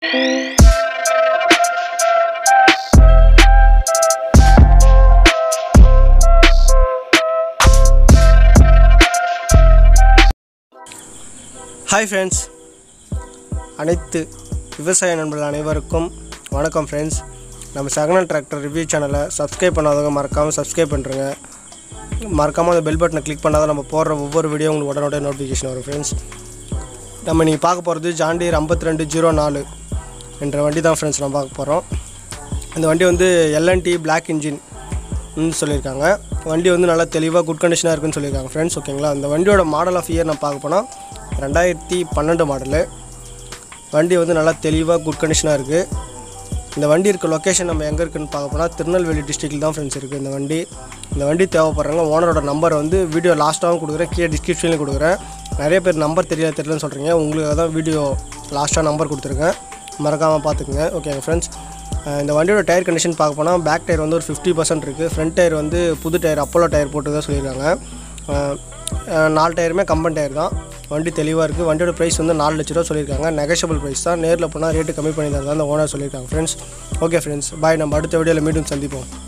hi friends அனைத்து விவசாய நண்பர்கள் அனைவருக்கும் வணக்கம் ஃப்ரெண்ட்ஸ் நம்ம செகண்ட் டிராக்டர் ரிவ்யூ சேனலை சப்ஸ்கிரைப் பண்ணாதவங்க மறக்காமல் சப்ஸ்கிரைப் பண்ணுறங்க மறக்காமல் அந்த பெல் பட்டனை கிளிக் பண்ணாதான் நம்ம போடுற ஒவ்வொரு வீடியோ உங்களுக்கு உடனே நோட்டிஃபிகேஷன் வரும் ஃப்ரெண்ட்ஸ் நம்ம நீங்கள் பார்க்க போகிறது ஜாண்டியர் ஐம்பத்தி ரெண்டு ஜீரோ நாலு என்ற வண்டி தான் ஃப்ரெண்ட்ஸ் நம்ம பார்க்க போகிறோம் இந்த வண்டி வந்து எல்என்டி பிளாக் இன்ஜின் ன்னு சொல்லியிருக்காங்க வண்டி வந்து நல்லா தெளிவாக குட் கண்டிஷனாக இருக்குன்னு சொல்லியிருக்காங்க ஃப்ரெண்ட்ஸ் ஓகேங்களா இந்த வண்டியோட மாடல் ஆஃப் இயர் நான் பார்க்க போனால் ரெண்டாயிரத்தி பன்னெண்டு மாடலு வண்டி வந்து நல்லா தெளிவாக குட் கண்டிஷனாக இருக்குது இந்த வண்டி இருக்க லொக்கேஷன் நம்ம எங்கே இருக்குன்னு பார்க்க போனால் திருநெல்வேலி டிஸ்ட்ரிக்டில் தான் ஃப்ரெண்ட்ஸ் இருக்குது இந்த வண்டி இந்த வண்டி தேவைப்படுறாங்க ஓனரோட நம்பர் வந்து வீடியோ லாஸ்ட்டாகவும் கொடுக்குறேன் கீழே டிஸ்கிரிப்ஷன்லையும் கொடுக்குறேன் நிறைய பேர் நம்பர் தெரியல தெரியலன்னு சொல்கிறீங்க உங்களுக்கு தான் வீடியோ லாஸ்ட்டாக நம்பர் கொடுத்துருக்கேன் மறக்காமல் பார்த்துக்குங்க ஓகேங்க ஃப்ரெண்ட்ஸ் இந்த வண்டியோட டயர் கண்டிஷன் பார்க்க போனால் பேக் டயர் வந்து ஒரு ஃபிஃப்டி பர்சன்ட் இருக்குது ஃப்ரண்ட் டயர் வந்து புது டயர் அப்போலோ டயர் போட்டு தான் சொல்லியிருக்காங்க அஹ், அஹ், நாலு டயருமே கம்பன் டயர் தான் வண்டி தெளிவாக இருக்குது வண்டியோட ப்ரைஸ் வந்து நாலு லட்ச ரூபா சொல்லியிருக்காங்க நெகஷியபிள் ப்ரைஸ் தான் நேரில் போனால் ரேட்டு கம்மி பண்ணி தரதான் அந்த ஓனர் சொல்லியிருக்காங்க ஃப்ரெண்ட்ஸ் ஓகே ஃப்ரெண்ட்ஸ் பாய் நம்ம அடுத்த வீடியோவில் மீண்டும் சந்திப்போம்